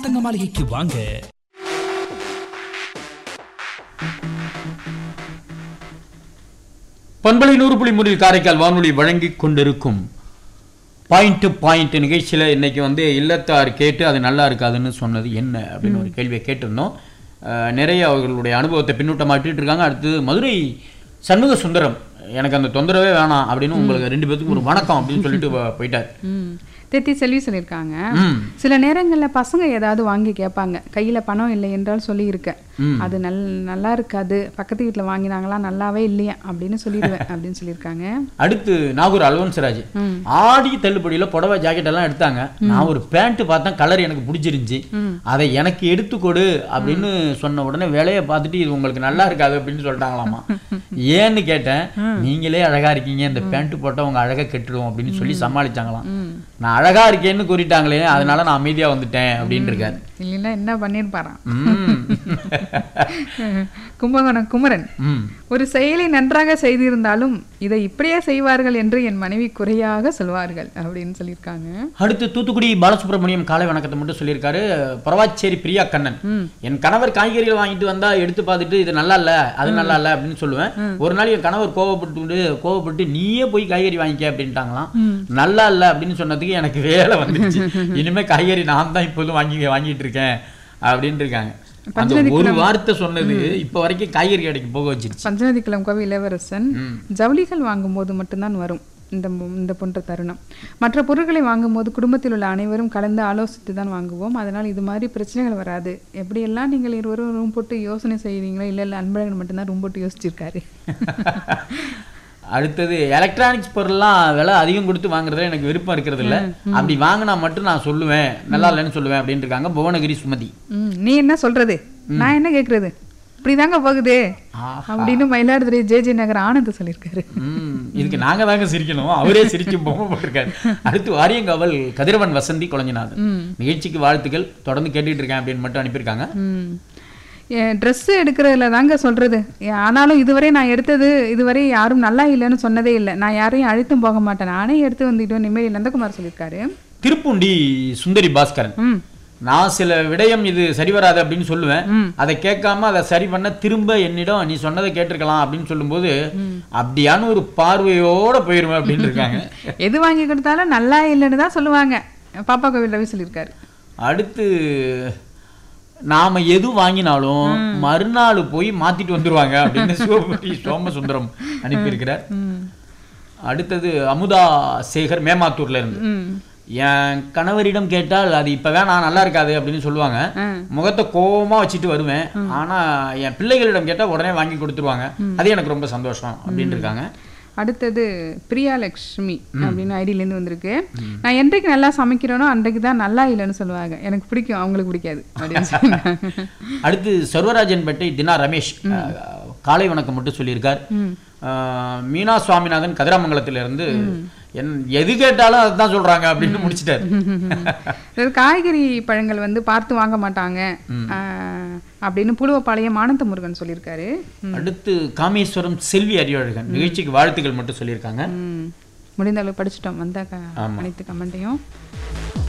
தங்க மாளிகைக்கு வாங்க பண்பலை நூறு புள்ளி மூறில் காரைக்கால் வானொலி வழங்கி கொண்டிருக்கும் பாயிண்ட் டு பாயிண்ட் நிகழ்ச்சியில் இன்னைக்கு வந்து இல்லத்தார் கேட்டு அது நல்லா இருக்காதுன்னு சொன்னது என்ன அப்படின்னு ஒரு கேள்வியை கேட்டிருந்தோம் அஹ், நிறைய அவர்களுடைய அனுபவத்தை பின்னூட்டமாட்டிட்டு இருக்காங்க அடுத்து மதுரை சண்முக சுந்தரம் எனக்கு அந்த தொந்தரவே வேணாம் அப்படின்னு உங்களுக்கு ரெண்டு பேத்துக்கும் ஒரு வணக்கம் அப்படின்னு சொல்லிட்டு போ- போயிட்டார் ம் தெத்தி செல்வி சொல்லியிருக்காங்க ம் சில நேரங்கள்ல பசங்க ஏதாவது வாங்கி கேட்பாங்க கையில பணம் இல்லை என்றால் சொல்லியிருக்கேன் அது நல் நல்லா இருக்காது பக்கத்து வீட்டுல வாங்கினாங்களா நல்லாவே இல்லையா அப்படின்னு சொல்லிடுவேன் அப்படின்னு சொல்லியிருக்காங்க அடுத்து நாகூர் அல்வன்சராஜ் ம். ஆடி தள்ளுபடியில புடவை ஜாக்கெட் எல்லாம் எடுத்தாங்க நான் ஒரு பேண்ட் பார்த்தேன் கலர் எனக்கு பிடிச்சிருந்துச்சு அதை எனக்கு எடுத்து கொடு அப்படின்னு சொன்ன உடனே வேலையை பார்த்துட்டு இது உங்களுக்கு நல்லா இருக்காது அப்படின்னு சொல்லிட்டாங்களாமா ஏன்னு கேட்டேன் நீங்களே அழகா இருக்கீங்க இந்த பேண்ட் போட்டா உங்க அழகா கெட்டுடும் அப்படின்னு சொல்லி சமாளிச்சாங்களாம் நான் அழகா இருக்கேன்னு கூறிட்டாங்களே அதனால நான் அமைதியா வந்துட்டேன் அப்படின்னு இருக்காரு இல்லைன்னா என்ன பண்ணியிருப்பாராம் ம். கும்பகோணம் குமரன் ம். ஒரு செயலை நன்றாக செய்திருந்தாலும் இதை இப்படியே செய்வார்கள் என்று என் மனைவி குறையாக சொல்வார்கள் அப்படின்னு சொல்லியிருக்காங்க அடுத்து தூத்துக்குடி பாலசுப்ரமணியம் காலை வணக்கத்தை மட்டும் சொல்லியிருக்காரு பரவாச்சேரி பிரியா கண்ணன் என் கணவர் காய்கறிகள் வாங்கிட்டு வந்தா எடுத்து பார்த்துட்டு இது நல்லா இல்ல அது நல்லா இல்ல அப்படின்னு சொல்லுவேன் ஒரு நாள் என் கணவர் கோவப்பட்டு கோவப்பட்டு நீயே போய் காய்கறி வாங்கிக்க அப்படின்ட்டாங்களாம் நல்லா இல்ல அப்படின்னு சொன்னதுக்கு எனக்கு வேலை வந்துருச்சு இனிமே காய்கறி நான் தான் இப்போதும் வாங்கி வாங்கிட்டு இருக்கேன் அப்படின்னு இருக்காங்க அந்த ஒரு வார்த்தை சொன்னது இப்ப வரைக்கும் காய்கறி கடைக்கு போக வச்சிருச்சு பஞ்சநதிக்குளம் கோவை இளவரசன் ஜவுளிகள் வாங்கும்போது மட்டும்தான் வரும் இந்த மு- இந்த போன்ற தருணம் மற்ற பொருட்களை வாங்கும்போது குடும்பத்தில் உள்ள அனைவரும் கலந்து ஆலோசித்து தான் வாங்குவோம் அதனால் இது மாதிரி பிரச்சனைகள் வராது எப்படியெல்லாம் நீங்கள் இருவரும் ரூம் போட்டு யோசனை செய்வீங்களோ இல்லை இல்லை அன்பழகன் மட்டும்தான் ரூம் போட்டு யோசிச்சிருக்காரு அடுத்தது எலக்ட்ரானிக்ஸ் பொருள்லாம் விலை அதிகம் கொடுத்து வாங்குறதுல எனக்கு விருப்பம் இருக்கிறது இல்ல அப்படி வாங்கினா மட்டும் நான் சொல்லுவேன் நல்லா இல்லைன்னு சொல்லுவேன் அப்படின்னு இருக்காங்க புவனகிரி சுமதி ம், நீ என்ன சொல்றது நான் என்ன கேட்கறது இப்படிதாங்க போகுது அப்படின்னு மயிலாடுதுறை ஜே ஜே நகர் ஆனந்த் சொல்லியிருக்காரு ம், இதுக்கு நாங்க தாங்க சிரிக்கணும் அவரே சிரிச்சு பொம்மை போட்டிருக்காரு அடுத்து வாரியங்காவல் கதிரவன் வசந்தி குழஞ்சிநாதன் நிகழ்ச்சிக்கு வாழ்த்துக்கள் தொடர்ந்து கேட்டுட்டு இருக்கேன் அப்படின்னு மட்டும் அனுப்பியிருக்காங்க ம் ட்ரெஸ்ஸு எடுக்கிறதுல தாங்க சொல்கிறது ஆனாலும் இதுவரை நான் எடுத்தது இதுவரை யாரும் நல்லா இல்லைன்னு சொன்னதே இல்லை நான் யாரையும் அழுத்தம் போக மாட்டேன் நானே எடுத்து வந்துட்டு நிம்மதி நந்தகுமார் சொல்லியிருக்காரு திருப்புண்டி சுந்தரி பாஸ்கரன் ம் நான் சில விடயம் இது சரி வராது அப்படின்னு சொல்லுவேன் அதை கேட்காம அதை சரி பண்ண திரும்ப என்னிடம் நீ சொன்னதை கேட்டிருக்கலாம் அப்படின்னு சொல்லும்போது அப்படியான ஒரு பார்வையோட போயிருவேன் அப்படின்னு இருக்காங்க எது வாங்கி கொடுத்தாலும் நல்லா இல்லைன்னு தான் சொல்லுவாங்க பாப்பா கோவில் ரவி சொல்லியிருக்காரு அடுத்து நாம எது வாங்கினாலும் மறுநாள் போய் மாத்திட்டு வந்துருவாங்க அப்படின்னு சிவபதி சோமசுந்தரம் அனுப்பியிருக்கிறார் அடுத்தது அமுதா சேகர் மேமாத்தூர்ல இருந்து ம் என் கணவரிடம் கேட்டால் அது இப்ப வேணாம் நல்லா இருக்காது அப்படின்னு சொல்லுவாங்க முகத்தை கோவமா வச்சுட்டு வருவேன் ஆனா என் பிள்ளைகளிடம் கேட்டா உடனே வாங்கி கொடுத்துருவாங்க அது எனக்கு ரொம்ப சந்தோஷம் அப்படின்னு இருக்காங்க அடுத்தது பிரியாலக்ஷ்மி அப்படின்னு ஐடியிலேருந்து வந்திருக்கு நான் என்றைக்கு நல்லா சமைக்கிறேனோ அன்றைக்கு தான் நல்லா இல்லைன்னு சொல்லுவாங்க எனக்கு பிடிக்கும் அவங்களுக்கு பிடிக்காது அப்படின்னு சொன்னாங்க அடுத்து சர்வராஜன் பேட்டை தினா ரமேஷ் அஹ், காலை வணக்கம் மட்டும் சொல்லியிருக்கார் அஹ், மீனா சுவாமிநாதன் கதிராமங்கலத்துல இருந்து என் எது கேட்டாலும் அதுதான் சொல்றாங்க அப்படின்னு முடிச்சிட்டாரு அதாவது காய்கறி பழங்கள் வந்து பார்த்து வாங்க மாட்டாங்க ஆஹ், அப்படின்னு புலுவப்பாளையம் ஆனந்த முருகன் சொல்லியிருக்காரு அடுத்து காமேஸ்வரம் செல்வி அறிவழகன் நிகழ்ச்சிக்கு வாழ்த்துக்கள் மட்டும் சொல்லியிருக்காங்க ம். முடிந்த அளவு படிச்சிட்டோம் வந்த க- அனைத்து கமெண்ட்டையும்